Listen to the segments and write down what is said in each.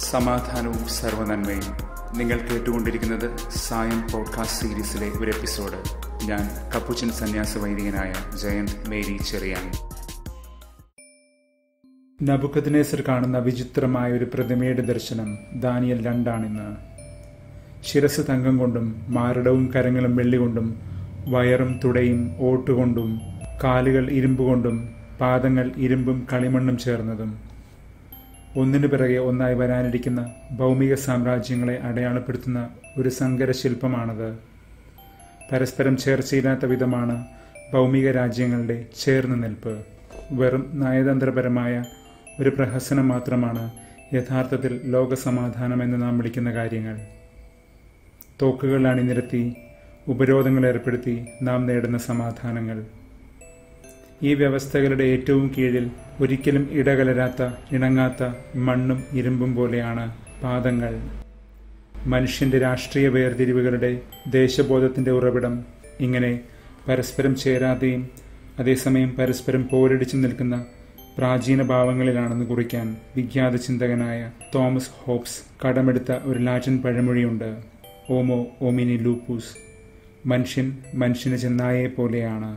സമാധാനവും സർവനന്മയും നിങ്ങൾ കേട്ടുകൊണ്ടിരിക്കുന്നത് സായം പോഡ്കാസ്റ്റ് സീരീസിലെ ഒരു എപ്പിസോഡ് ഞാൻ കപ്പുച്ചൻ സന്യാസ വൈദികനായ ജയന്ത് മേരി ചെറിയാൻ നബുക്കത്തിനേസർ കാണുന്ന വിചിത്രമായ ഒരു പ്രതിമയുടെ ദർശനം ദാനിയൽ രണ്ടാണിന്ന് ശിരസ് തങ്കം കൊണ്ടും മാരടവും കരങ്ങളും വെള്ളി കൊണ്ടും വയറും തുടയും ഓട്ടുകൊണ്ടും കാലുകൾ ഇരുമ്പ് കൊണ്ടും പാദങ്ങൾ ഇരുമ്പും കളിമണ്ണും ചേർന്നതും ഒന്നിനു പിറകെ ഒന്നായി വരാനിരിക്കുന്ന ഭൗമിക സാമ്രാജ്യങ്ങളെ അടയാളപ്പെടുത്തുന്ന ഒരു സങ്കര ശില്പമാണത് പരസ്പരം ചേർച്ചയില്ലാത്ത വിധമാണ് ഭൗമിക രാജ്യങ്ങളുടെ ചേർന്ന് നിൽപ്പ് വെറും നയതന്ത്രപരമായ ഒരു പ്രഹസനം മാത്രമാണ് യഥാർത്ഥത്തിൽ ലോകസമാധാനം എന്ന് നാം വിളിക്കുന്ന കാര്യങ്ങൾ തോക്കുകൾ അണിനിരത്തി ഉപരോധങ്ങൾ ഏർപ്പെടുത്തി നാം നേടുന്ന സമാധാനങ്ങൾ ഈ വ്യവസ്ഥകളുടെ ഏറ്റവും കീഴിൽ ഒരിക്കലും ഇടകലരാത്ത ഇണങ്ങാത്ത മണ്ണും ഇരുമ്പും പോലെയാണ് പാദങ്ങൾ മനുഷ്യന്റെ രാഷ്ട്രീയ വേർതിരിവുകളുടെ ദേശബോധത്തിന്റെ ഉറവിടം ഇങ്ങനെ പരസ്പരം ചേരാതെയും അതേസമയം പരസ്പരം പോരടിച്ചു നിൽക്കുന്ന പ്രാചീന ഭാവങ്ങളിലാണെന്ന് കുറിക്കാൻ വിഖ്യാത ചിന്തകനായ തോമസ് ഹോബ്സ് കടമെടുത്ത ഒരു ലാറ്റിൻ പഴമൊഴിയുണ്ട് ഓമോ ഓമിനി ലൂപ്പൂസ് മനുഷ്യൻ മനുഷ്യന് ചെന്നായെ പോലെയാണ്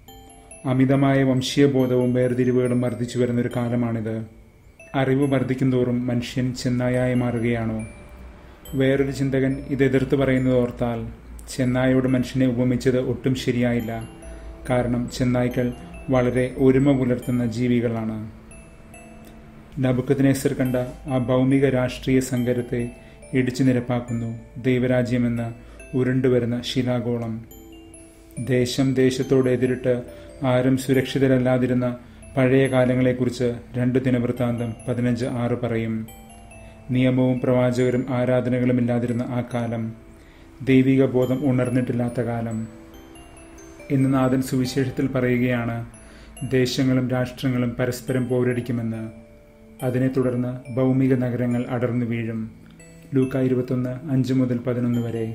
അമിതമായ വംശീയബോധവും വേർതിരിവുകളും വർദ്ധിച്ചു വരുന്നൊരു കാലമാണിത് അറിവ് വർദ്ധിക്കുന്തോറും മനുഷ്യൻ ചെന്നായായി മാറുകയാണോ വേറൊരു ചിന്തകൻ ഇത് എതിർത്ത് പറയുന്നത് ഓർത്താൽ ചെന്നായോട് മനുഷ്യനെ ഉപമിച്ചത് ഒട്ടും ശരിയായില്ല കാരണം ചെന്നായ്ക്കൾ വളരെ ഒരുമ പുലർത്തുന്ന ജീവികളാണ് നബുക്കത്തിനേസർ കണ്ട ആ ഭൗമിക രാഷ്ട്രീയ സങ്കരത്തെ ഇടിച്ചു നിരപ്പാക്കുന്നു ദൈവരാജ്യമെന്ന ഉരുണ്ടുവരുന്ന ശിലാഗോളം ദേശം ദേശത്തോട് എതിരിട്ട് ആരും സുരക്ഷിതരല്ലാതിരുന്ന പഴയ കാലങ്ങളെക്കുറിച്ച് രണ്ട് ദിനവൃത്താന്തം പതിനഞ്ച് ആറ് പറയും നിയമവും പ്രവാചകരും ആരാധനകളും ഇല്ലാതിരുന്ന ആ കാലം ദൈവിക ബോധം ഉണർന്നിട്ടില്ലാത്ത കാലം ഇന്ന് നാഥൻ സുവിശേഷത്തിൽ പറയുകയാണ് ദേശങ്ങളും രാഷ്ട്രങ്ങളും പരസ്പരം പോരടിക്കുമെന്ന് അതിനെ തുടർന്ന് ഭൗമിക നഗരങ്ങൾ അടർന്നു വീഴും ലൂക്ക ഇരുപത്തൊന്ന് അഞ്ച് മുതൽ പതിനൊന്ന് വരെ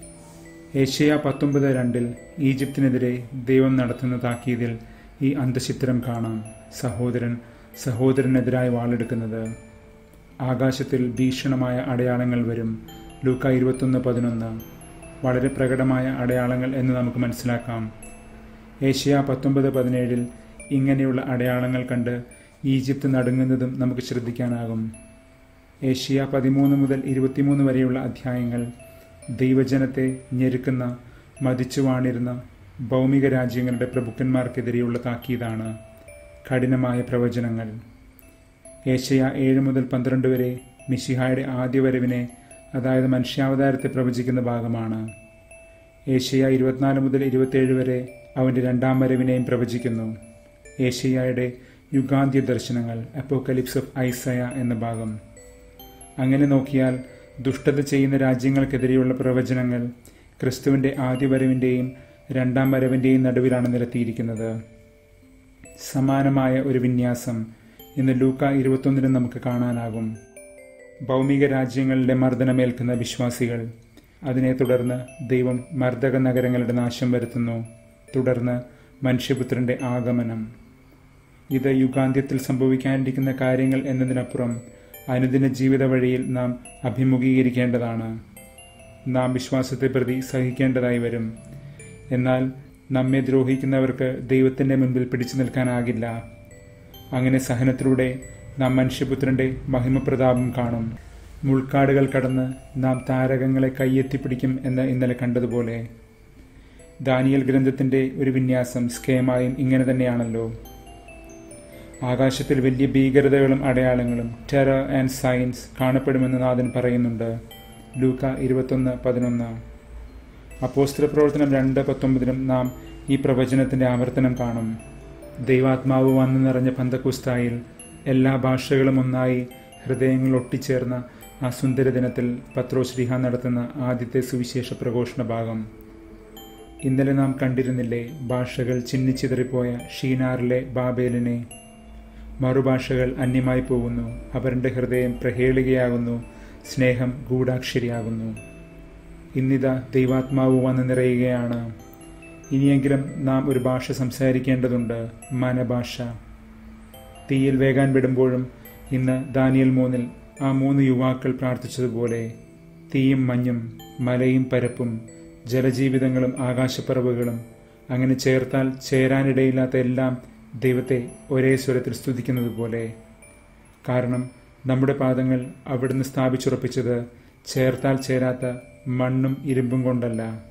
ഏഷ്യ പത്തൊമ്പത് രണ്ടിൽ ഈജിപ്തിനെതിരെ ദൈവം നടത്തുന്ന താക്കീതിൽ ഈ അന്തചിത്രം കാണാം സഹോദരൻ സഹോദരനെതിരായി വാളെടുക്കുന്നത് ആകാശത്തിൽ ഭീഷണമായ അടയാളങ്ങൾ വരും ലൂക്ക ഇരുപത്തൊന്ന് പതിനൊന്ന് വളരെ പ്രകടമായ അടയാളങ്ങൾ എന്ന് നമുക്ക് മനസ്സിലാക്കാം ഏഷ്യ പത്തൊമ്പത് പതിനേഴിൽ ഇങ്ങനെയുള്ള അടയാളങ്ങൾ കണ്ട് ഈജിപ്ത് നടുങ്ങുന്നതും നമുക്ക് ശ്രദ്ധിക്കാനാകും ഏഷ്യ പതിമൂന്ന് മുതൽ ഇരുപത്തിമൂന്ന് വരെയുള്ള അധ്യായങ്ങൾ ദൈവജനത്തെ ഞെരുക്കുന്ന മതിച്ചു വാണിരുന്ന ഭൗമിക രാജ്യങ്ങളുടെ പ്രഭുക്കന്മാർക്കെതിരെയുള്ള താക്കീതാണ് കഠിനമായ പ്രവചനങ്ങൾ ഏഷ്യ ഏഴ് മുതൽ പന്ത്രണ്ട് വരെ മിഷിഹായുടെ ആദ്യ വരവിനെ അതായത് മനുഷ്യാവതാരത്തെ പ്രവചിക്കുന്ന ഭാഗമാണ് ഏഷ്യ ഇരുപത്തിനാല് മുതൽ ഇരുപത്തിയേഴ് വരെ അവൻ്റെ രണ്ടാം വരവിനെയും പ്രവചിക്കുന്നു ഏഷ്യയുടെ യുഗാന്ത്യ ദർശനങ്ങൾ അപ്പോക്കലിപ്സ് ഓഫ് ഐസയ എന്ന ഭാഗം അങ്ങനെ നോക്കിയാൽ ദുഷ്ടത ചെയ്യുന്ന രാജ്യങ്ങൾക്കെതിരെയുള്ള പ്രവചനങ്ങൾ ക്രിസ്തുവിൻ്റെ ആദ്യ വരവിൻ്റെയും രണ്ടാം വരവിൻ്റെയും നടുവിലാണ് നിരത്തിയിരിക്കുന്നത് സമാനമായ ഒരു വിന്യാസം ഇന്ന് ലൂക്ക ഇരുപത്തൊന്നിനും നമുക്ക് കാണാനാകും ഭൗമിക രാജ്യങ്ങളുടെ മർദ്ദനമേൽക്കുന്ന വിശ്വാസികൾ അതിനെ തുടർന്ന് ദൈവം മർദ്ദക നഗരങ്ങളുടെ നാശം വരുത്തുന്നു തുടർന്ന് മനുഷ്യപുത്രന്റെ ആഗമനം ഇത് യുഗാന്ത്യത്തിൽ സംഭവിക്കാനിരിക്കുന്ന കാര്യങ്ങൾ എന്നതിനപ്പുറം അനുദിന ജീവിത വഴിയിൽ നാം അഭിമുഖീകരിക്കേണ്ടതാണ് നാം വിശ്വാസത്തെ പ്രതി സഹിക്കേണ്ടതായി വരും എന്നാൽ നമ്മെ ദ്രോഹിക്കുന്നവർക്ക് ദൈവത്തിൻ്റെ മുൻപിൽ പിടിച്ചു നിൽക്കാനാകില്ല അങ്ങനെ സഹനത്തിലൂടെ നാം മനുഷ്യപുത്രന്റെ മഹിമപ്രതാപം കാണും മുൾക്കാടുകൾ കടന്ന് നാം താരകങ്ങളെ കൈയെത്തിപ്പിടിക്കും എന്ന് ഇന്നലെ കണ്ടതുപോലെ ദാനിയൽ ഗ്രന്ഥത്തിന്റെ ഒരു വിന്യാസം സ്കേമായും ഇങ്ങനെ തന്നെയാണല്ലോ ആകാശത്തിൽ വലിയ ഭീകരതകളും അടയാളങ്ങളും ടെറർ ആൻഡ് സയൻസ് കാണപ്പെടുമെന്ന് നാഥൻ പറയുന്നുണ്ട് ലൂക്ക ഇരുപത്തൊന്ന് പതിനൊന്ന് അപ്പോസ്തല പ്രവർത്തനം രണ്ട് പത്തൊമ്പതിലും നാം ഈ പ്രവചനത്തിന്റെ ആവർത്തനം കാണും ദൈവാത്മാവ് വന്നു നിറഞ്ഞ പന്തക്കുസ്തായിൽ എല്ലാ ഭാഷകളും ഒന്നായി ഹൃദയങ്ങൾ ഒട്ടിച്ചേർന്ന ആ സുന്ദര ദിനത്തിൽ പത്രോശ്രീഹ നടത്തുന്ന ആദ്യത്തെ സുവിശേഷ പ്രഘോഷണ ഭാഗം ഇന്നലെ നാം കണ്ടിരുന്നില്ലേ ഭാഷകൾ ചിന്നിച്ചിതറിപ്പോയ ഷീനാറിലെ ബാബേലിനെ മറുഭാഷകൾ അന്യമായി പോകുന്നു അവരുടെ ഹൃദയം പ്രഹേളികയാകുന്നു സ്നേഹം ഗൂഢാക്ഷരിയാകുന്നു ഇന്നിതാ ദൈവാത്മാവ് വന്ന് നിറയുകയാണ് ഇനിയെങ്കിലും നാം ഒരു ഭാഷ സംസാരിക്കേണ്ടതുണ്ട് മനഭാഷ തീയിൽ വേകാൻ വിടുമ്പോഴും ഇന്ന് ദാനിയൽ മൂന്നിൽ ആ മൂന്ന് യുവാക്കൾ പ്രാർത്ഥിച്ചതുപോലെ തീയും മഞ്ഞും മലയും പരപ്പും ജലജീവിതങ്ങളും ആകാശപ്പറവുകളും അങ്ങനെ ചേർത്താൽ ചേരാനിടയില്ലാത്ത എല്ലാം ദൈവത്തെ ഒരേ സ്വരത്തിൽ സ്തുതിക്കുന്നത് പോലെ കാരണം നമ്മുടെ പാദങ്ങൾ അവിടുന്ന് സ്ഥാപിച്ചുറപ്പിച്ചത് ചേർത്താൽ ചേരാത്ത മണ്ണും ഇരുമ്പും കൊണ്ടല്ല